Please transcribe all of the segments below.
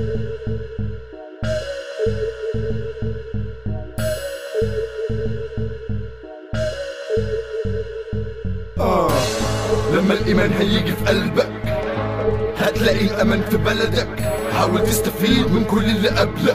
آه. لما الإيمان هيجي في قلبك هتلاقي الأمان في بلدك حاول تستفيد من كل اللي قبلك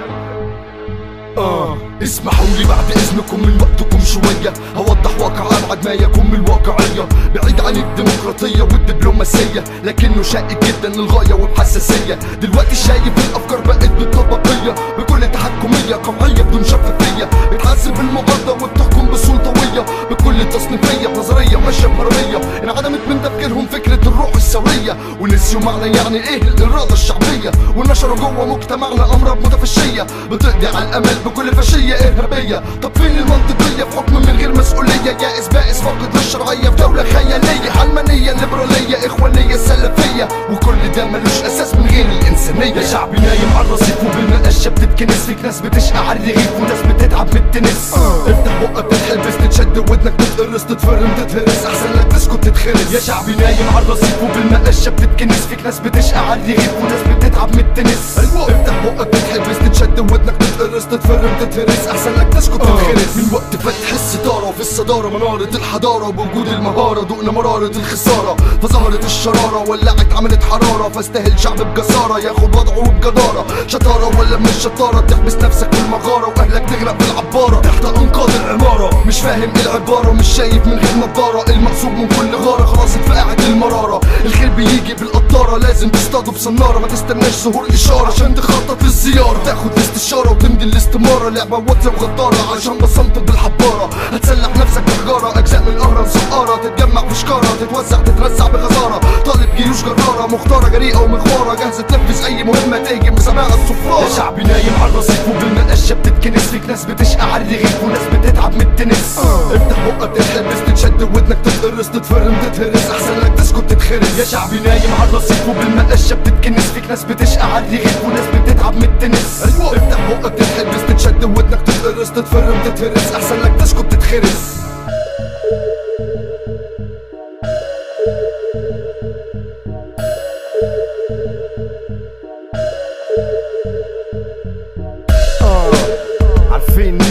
آه اسمحوا لي بعد اذنكم من وقتكم شويه هوضح واقع ابعد ما يكون من الواقعيه بعيد عن الديمقراطيه والدبلوماسيه لكنه شائك جدا للغايه وبحساسيه دلوقتي شايف الافكار بقت بالطبقيه بكل تحكميه قمعيه بدون شفافيه بتحاسب المعارضه وبتحكم بسلطويه بكل تصنيفيه بنظريه ماشيه بهرميه انعدمت من تفكيرهم فكره الروح الثوريه ونسيوا معنى يعني ايه الاراده الشعبيه ونشروا جوه مجتمعنا امراض متفشيه بتقضي على الامل بكل فاشيه ارهابيه طب فين المنطقيه في حكم من غير مسؤوليه يائس بائس فاقد للشرعيه في دوله خياليه علمانيه ليبراليه اخوانيه سلفيه وكل ده ملوش اساس من غير الانسانيه يا شعبي نايم على الرصيف وبالمقشه بتتكنس فيك ناس بتشقى على الرغيف وناس بتتعب من التنس افتح بقك تتحبس تتشد ودنك تتقرص تتفرم تتهرس احسن لك تسكت تتخرس يا شعبي نايم على الرصيف وبالمقشه بتتكنس فيك ناس بتشقى على الرغيف وناس بتتعب من التنس ايوه افتح بقك تتحبس تتشد ودنك تتقرص تتفرم تتهرس احسن لك تسكت تتخرس من وقت فتح الستاره وفي الصداره مناره الحضاره بوجود المهاره دقنا مراره الخساره فظهرت الشراره ولعت عملت حراره فاستاهل شعب بجساره ياخد وضعه بجداره شطاره ولا من الشطاره تحبس نفسك في المغاره واهلك تغرق في العباره تحت انقاض العماره مش فاهم ايه العباره مش شايف من غير نضاره المقصود من كل غاره خلاص اتفقعت المراره الخير بيجي بالقطاره لازم تصطاده بصناره ما تستناش ظهور اشاره عشان تخطط للزياره تاخد الاستشاره وتمضي الاستماره لعبه واطيه وغداره عشان بصمت بالحباره هتسلح نفسك بحجاره اجزاء من القهره مسقاره تتجمع في شكاره تتوزع تترزع بغزاره طالب جيوش جراره مختاره جريئه ومغواره جاهزه تنفذ اي مهمه تهجم بسماع الصفاره يا شعبي نايم على الرصيف وبالمقشه بتتكنس فيك ناس بتشقى على الرغيف وناس بتتعب من التنس افتح بقك تتحبس تتشد ودنك تتقرص تتفرم تتهرس احسن لك تسكت تتخرس يا شعبي نايم على الرصيف وبالمقشه بتتكنس فيك ناس بتشقى على الرغيف وناس بتتعب من التنس ايوه افتح بقك تتحبس تتشد ودنك تتقرص تتفرم تتهرس احسن لك تسكت تتخرس عارفين